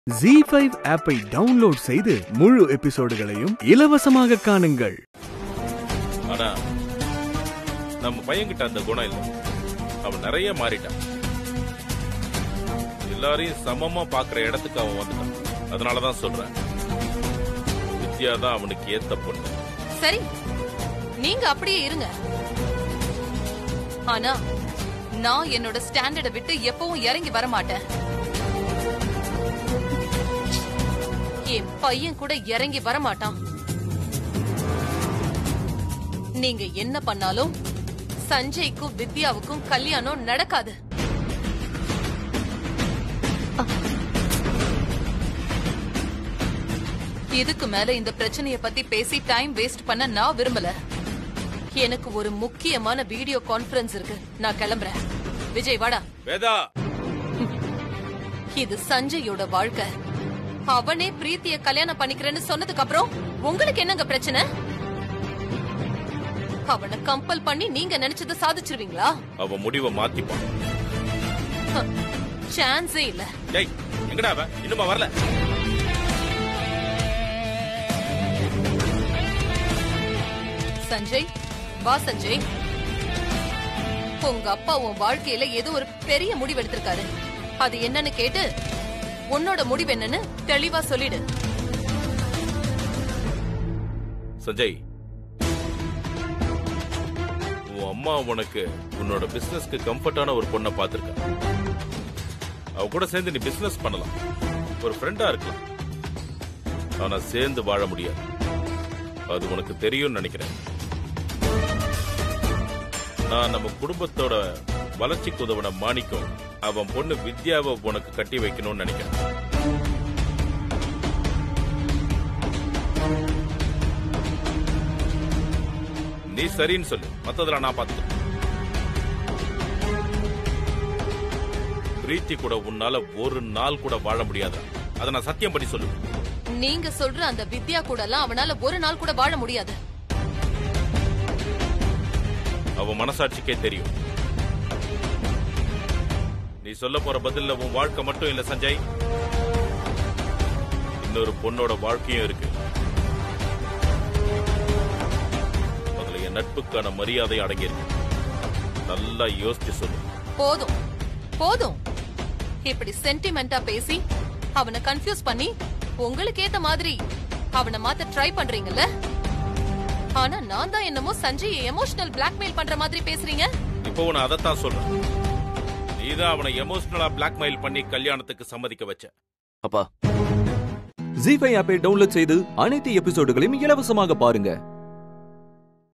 G five ஆப்பை download செய்து முழு எபிசோடுகளையும் இலவசமாக காணுங்கள் ஆனா நம்ம பையன்கிட்ட அந்த குணம் இல்லை அவன் நிறைய மாறிட்டான் எல்லாரையும் சமமா பாக்குற இடத்துக்கு அவன் வந்துட்டான் அதனாலதான் சொல்றேன் வித்யா தான் அவனுக்கு ஏத்த பொண்ணு சரி நீங்க அப்படியே இருங்க ஆனா நான் என்னோட ஸ்டாண்டர்ட விட்டு எப்பவும் இறங்கி வர மாட்டேன் என் பையன் கூட இறங்கி வர மாட்டான் நீங்க என்ன பண்ணாலும் சஞ்சய்க்கும் வித்யாவுக்கும் கல்யாணம் நடக்காது இதுக்கு மேல இந்த பிரச்சனைய பத்தி பேசி டைம் வேஸ்ட் பண்ண நான் விரும்பல எனக்கு ஒரு முக்கியமான வீடியோ கான்ஃபரன்ஸ் இருக்கு நான் கிளம்புறேன் விஜய் வாடா வேதா இது சஞ்சயோட வாழ்க்கை அவனே பிரீத்திய கல்யாணம் பண்ணிக்கிறேன்னு சொன்னதுக்கு அப்புறம் உங்களுக்கு என்னங்க பிரச்சனை அவனை கம்பல் பண்ணி நீங்க நினைச்சதை சாதிச்சிருவீங்களா அவன் முடிவை மாத்திப்பான் சான்ஸே இல்ல டேய் எங்கடா அவன் இன்னுமா வரல சஞ்சய் வா சஞ்சய் உங்க அப்பா உன் வாழ்க்கையில ஏதோ ஒரு பெரிய முடிவு எடுத்திருக்காரு அது என்னன்னு கேட்டு உன்னோட முடிவு என்னன்னு தெளிவா சொல்லிடு சஞ்சய் உன் அம்மா உனக்கு உன்னோட பிசினஸ்க்கு கம்ஃபர்டான ஒரு பொண்ணை பார்த்திருக்கா அவ கூட சேர்ந்து நீ பிசினஸ் பண்ணலாம் ஒரு ஃப்ரெண்டா இருக்கலாம் ஆனா சேர்ந்து வாழ முடியாது அது உனக்கு தெரியும்னு நினைக்கிறேன் நான் நம்ம குடும்பத்தோட வளர்ச்சிக்கு உதவின மாணிக்கம் அவன் பொண்ணு வித்யாவை உனக்கு கட்டி வைக்கணும்னு நினைக்கிறேன் நீ சரின்னு சொல்லு மத்ததெல்லாம் நான் பார்த்துக்கிறேன் பிரீத்தி கூட உன்னால ஒரு நாள் கூட வாழ முடியாதா அதை நான் சத்தியம் பண்ணி சொல்லு நீங்க சொல்ற அந்த வித்யா கூட எல்லாம் அவனால ஒரு நாள் கூட வாழ முடியாது அவன் மனசாட்சிக்கே தெரியும் நீ சொல்ல போற பதில்ல உன் வாழ்க்கை மட்டும் இல்ல சஞ்சய் இன்னொரு பொண்ணோட வாழ்க்கையும் இருக்கு அதுல என் நட்புக்கான மரியாதை அடங்கியிருக்கு நல்லா யோசிச்சு சொல்லு போதும் போதும் இப்படி சென்டிமெண்டா பேசி அவனை கன்ஃபியூஸ் பண்ணி உங்களுக்கு ஏத்த மாதிரி அவனை மாத்த ட்ரை பண்றீங்கல்ல ஆனா நான் தான் என்னமோ சஞ்சய் எமோஷனல் பிளாக்மெயில் பண்ற மாதிரி பேசுறீங்க இப்போ உன அதைத்தான் சொல்றேன் நீதான் அவனை எமோஷனலா பிளாக்மெயில் பண்ணி கல்யாணத்துக்கு சம்மதிக்க வச்ச அப்பா ஜி ஃபைவ் ஆப்பை டவுன்லோட் செய்து அனைத்து எபிசோடுகளையும் இலவசமாக பாருங்க